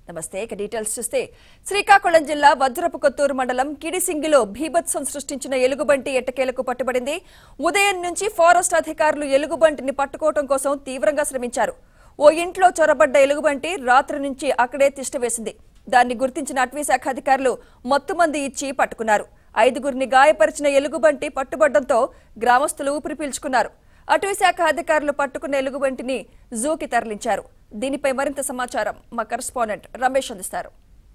నమస్తే ఇక డీటెయిల్స్ చూస్తే శ్రీకాకుళం జిల్లా వజ్రపు కొత్తూరు మండలం కిడిసింగిలో భీభత్సం సృష్టించిన ఎలుగుబంటి ఎట్టకేలకు పట్టుబడింది ఉదయం నుంచి ఫారెస్ట్ అధికారులు ఎలుగుబంటిని పట్టుకోవడం కోసం తీవ్రంగా శ్రమించారు ఓ ఇంట్లో చొరబడ్డ ఎలుగుబంటి రాత్రి నుంచి అక్కడే తిష్టవేసింది దాన్ని గుర్తించిన అటవీశాఖ అధికారులు మత్తుమంది ఇచ్చి పట్టుకున్నారు ఐదుగురిని గాయపరిచిన ఎలుగుబంటి పట్టుబడ్డంతో గ్రామస్తులు ఊపిరి పీల్చుకున్నారు అటవీశాఖ అధికారులు పట్టుకున్న ఎలుగుబంటిని జూకి తరలించారు దీనిపై మరింత సమాచారం మా కరెస్పాండెంట్ రమేష్ అందిస్తారు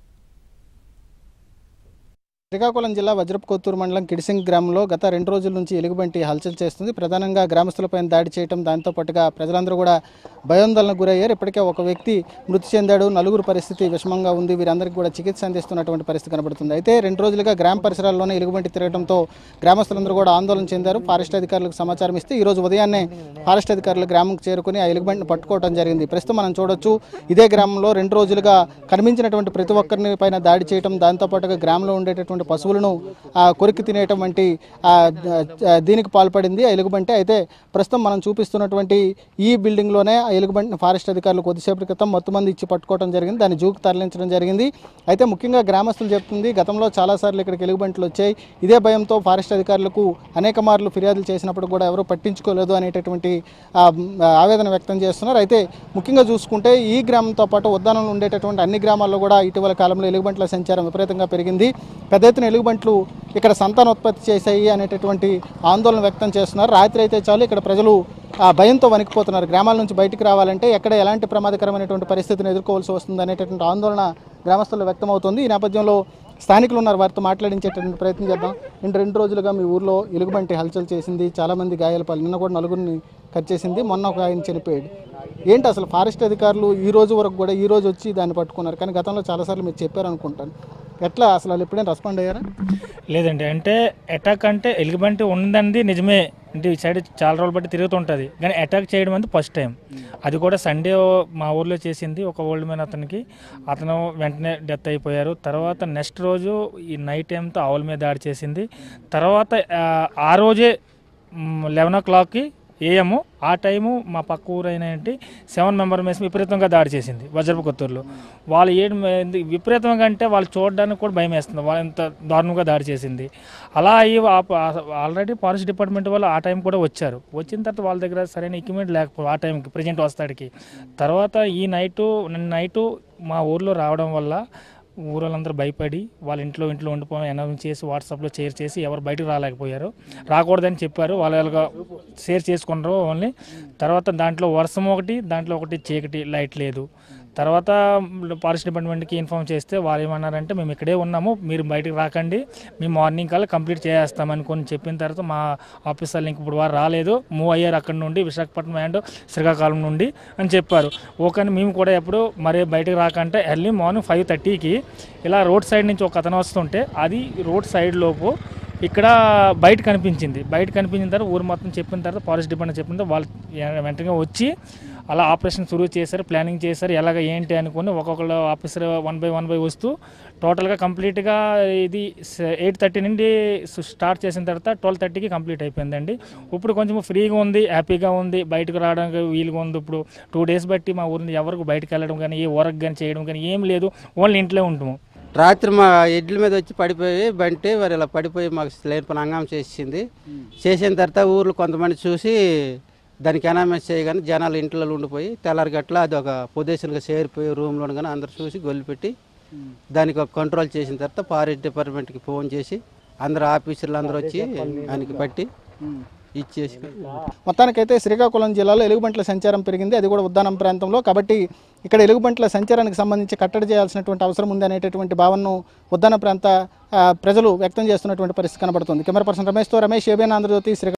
శ్రీకాకుళం జిల్లా వజ్రపు కొత్తూరు మండలం కిడిసింగ్ గ్రామంలో గత రెండు రోజుల నుంచి ఎలుగుబంటి హల్చల్ చేస్తుంది ప్రధానంగా గ్రామస్తులపై దాడి చేయడం దాంతో పాటుగా ప్రజలందరూ కూడా భయాందోళనకు గురయ్యారు ఇప్పటికే ఒక వ్యక్తి మృతి చెందాడు నలుగురు పరిస్థితి విషమంగా ఉంది వీరందరికీ కూడా చికిత్స అందిస్తున్నటువంటి పరిస్థితి కనబడుతుంది అయితే రెండు రోజులుగా గ్రామ పరిసరాల్లోనే ఎలుగుబంటి తిరగడంతో గ్రామస్తులందరూ కూడా ఆందోళన చెందారు ఫారెస్ట్ అధికారులకు సమాచారం ఇస్తే ఈ రోజు ఉదయాన్నే ఫారెస్ట్ అధికారులు గ్రామంకి చేరుకుని ఆ ఎలుగుబంటిని పట్టుకోవడం జరిగింది ప్రస్తుతం మనం చూడొచ్చు ఇదే గ్రామంలో రెండు రోజులుగా కనిపించినటువంటి ప్రతి ఒక్కరిని పైన దాడి చేయడం దాంతో పాటుగా గ్రామంలో ఉండేటటువంటి పశువులను ఆ, కొరికి తినేయటం వంటి ఆ, ఆ, దీనికి పాల్పడింది ఆ ఎలుగుబంటి అయితే ప్రస్తుతం మనం చూపిస్తున్నటువంటి ఈ బిల్డింగ్లోనే ఆ ఎలుగుబంటిని ఫారెస్ట్ అధికారులు కొద్దిసేపటి క్రితం మొత్తం మంది ఇచ్చి పట్టుకోవడం జరిగింది దాన్ని జూకు తరలించడం జరిగింది అయితే ముఖ్యంగా గ్రామస్తులు చెప్తుంది గతంలో చాలాసార్లు ఇక్కడికి ఎలుగుబంట్లు వచ్చాయి ఇదే భయంతో ఫారెస్ట్ అధికారులకు అనేక మార్లు ఫిర్యాదులు చేసినప్పుడు కూడా ఎవరు పట్టించుకోలేదు అనేటటువంటి ఆ, ఆవేదన వ్యక్తం చేస్తున్నారు అయితే ముఖ్యంగా చూసుకుంటే ఈ గ్రామంతో పాటు ఉద్దానంలో ఉండేటటువంటి అన్ని గ్రామాల్లో కూడా ఇటీవల కాలంలో ఎలుగుబంట్ల సంచారం విపరీతంగా పెరిగింది పెద్ద ఎత్తున ఎలుగుబంట్లు ఇక్కడ సంతానోత్పత్తి చేశాయి అనేటటువంటి ఆందోళన వ్యక్తం చేస్తున్నారు రాత్రి అయితే చాలు ఇక్కడ ప్రజలు ఆ భయంతో వణికిపోతున్నారు గ్రామాల నుంచి బయటికి రావాలంటే ఎక్కడ ఎలాంటి ప్రమాదకరమైనటువంటి పరిస్థితిని ఎదుర్కోవాల్సి వస్తుంది అనేటటువంటి ఆందోళన గ్రామస్తుల్లో వ్యక్తమవుతుంది ఈ నేపథ్యంలో స్థానికులు ఉన్నారు వారితో మాట్లాడించేటటువంటి ప్రయత్నం చేద్దాం రెండు రెండు రోజులుగా మీ ఊర్లో ఎలుగుబంటి హల్చల్ చేసింది చాలామంది గాయాల పాలు నిన్న కూడా నలుగురిని కట్ చేసింది మొన్న ఒక ఆయన చనిపోయాడు ఏంటి అసలు ఫారెస్ట్ అధికారులు ఈ రోజు వరకు కూడా ఈ రోజు వచ్చి దాన్ని పట్టుకున్నారు కానీ గతంలో చాలాసార్లు మీరు చెప్పారు అనుకుంటాను ఎట్లా అసలు వాళ్ళు ఎప్పుడైనా రెస్పాండ్ అయ్యారా లేదండి అంటే అటాక్ అంటే ఎలుగుబంటి ఉందండి నిజమే అంటే ఈ సైడ్ చాలా రోజులు బట్టి తిరుగుతుంటుంది కానీ అటాక్ చేయడం అనేది ఫస్ట్ టైం అది కూడా సండే మా ఊర్లో చేసింది ఒక ఓల్డ్ మ్యాన్ అతనికి అతను వెంటనే డెత్ అయిపోయారు తర్వాత నెక్స్ట్ రోజు ఈ నైట్ టైంతో ఆవుల మీద దాడి చేసింది తర్వాత ఆ, ఆ రోజే లెవెన్ ఓ క్లాక్కి ఏఎం ఆ టైము మా పక్క ఊరు అయిన ఏంటి సెవెన్ మెంబర్ మేసి విపరీతంగా దాడి చేసింది వజ్రపు కొత్తూరులో వాళ్ళు ఏడు మే- విపరీతంగా అంటే వాళ్ళు చూడడానికి కూడా భయం వేస్తుంది వాళ్ళు ఎంత దారుణంగా దాడి చేసింది అలా అయ్యి ఆల్రెడీ ఫారెస్ట్ డిపార్ట్మెంట్ వాళ్ళు ఆ టైం కూడా వచ్చారు వచ్చిన తర్వాత వాళ్ళ దగ్గర సరైన ఎక్విప్మెంట్ లేకపోతే ఆ టైంకి ప్రజెంట్ వస్తాడికి తర్వాత ఈ నైటు నైటు మా ఊర్లో రావడం వల్ల ఊరోళ్ళందరూ భయపడి వాళ్ళ ఇంట్లో ఇంట్లో ఉండిపోయి అనౌన్స్ చేసి వాట్సాప్లో షేర్ చేసి ఎవరు బయటకు రాలేకపోయారు రాకూడదని చెప్పారు వాళ్ళ వాళ్ళగా షేర్ చేసుకున్నారు ఓన్లీ తర్వాత దాంట్లో వర్షం ఒకటి దాంట్లో ఒకటి చీకటి లైట్ లేదు తర్వాత ఫారెస్ట్ డిపార్ట్మెంట్కి ఇన్ఫామ్ చేస్తే వాళ్ళు ఏమన్నారంటే మేము ఇక్కడే ఉన్నాము మీరు బయటకు రాకండి మేము మార్నింగ్ కల్లా కంప్లీట్ చేస్తామని కొన్ని చెప్పిన తర్వాత మా ఆఫీసర్లు ఇంక ఇప్పుడు వారు రాలేదు మూవ్ అయ్యారు అక్కడ నుండి విశాఖపట్నం అండ్ శ్రీకాకుళం నుండి అని చెప్పారు ఓకే మేము కూడా ఎప్పుడు మరి బయటకు రాకంటే ఎర్లీ మార్నింగ్ ఫైవ్ థర్టీకి ఇలా రోడ్ సైడ్ నుంచి ఒక అతను వస్తుంటే అది రోడ్ సైడ్ లోపు ఇక్కడ బయట కనిపించింది బయట కనిపించిన తర్వాత ఊరు మొత్తం చెప్పిన తర్వాత ఫారెస్ట్ డిపార్ట్మెంట్ చెప్పిన తర్వాత వాళ్ళు ఎ- వెంటనే వచ్చి అలా ఆపరేషన్ షురూ చేశారు ప్లానింగ్ చేశారు ఎలాగ ఏంటి అనుకుని ఒక్కొక్కరు officer one by one by వస్తూ టోటల్గా కంప్లీట్గా ఇది ఎయిట్ థర్టీ నుండి స్- స్టార్ట్ చేసిన తర్వాత ట్వెల్వ్ థర్టీకి కంప్లీట్ అయిపోయిందండి ఇప్పుడు కొంచెం ఫ్రీగా ఉంది హ్యాపీగా ఉంది బయటకు రావడానికి వీలుగా ఉంది ఇప్పుడు టూ డేస్ బట్టి మా ఊరిని ఎవరికి బయటకు వెళ్ళడం కానీ ఏ వర్క్ కానీ చేయడం కానీ ఏం లేదు ఓన్లీ ఇంట్లో ఉంటాము రాత్రి మా ఎడ్ల మీద వచ్చి పడిపోయి బంటి వారు ఇలా పడిపోయి మాకు లేని పని హంగామా చేసింది చేసిన తర్వాత ఊర్లో కొంతమంది చూసి దానికి ఎనామెస్ చేయగానే జనాలు ఇంట్లో ఉండిపోయి తెల్లారి గట్ల అది ఒక పొజిషన్గా చేరిపోయి రూమ్లో కానీ అందరు చూసి గొల్లు పెట్టి దానికి ఒక కంట్రోల్ చేసిన తర్వాత ఫారెస్ట్ డిపార్ట్మెంట్కి ఫోన్ చేసి అందరు ఆఫీసర్లు అందరూ వచ్చి ఆయనకి పట్టి ఇచ్చేసి మొత్తానికైతే శ్రీకాకుళం జిల్లాలో ఎలుగుబంట్ల సంచారం పెరిగింది అది కూడా ఉద్దానం ప్రాంతంలో కాబట్టి ఇక్కడ ఎలుగుబంట్ల సంచారానికి సంబంధించి కట్టడి చేయాల్సినటువంటి అవసరం ఉంది అనేటటువంటి భావనను ఉద్దాన ప్రాంత ఆ, ప్రజలు వ్యక్తం చేస్తున్నటువంటి పరిస్థితి కనబడుతుంది కెమెరా పర్సన్ రమేష్తో రమేష్ ఏబిఎన్ ఆంధ్రజ్యోతి శ్రీకాకుళం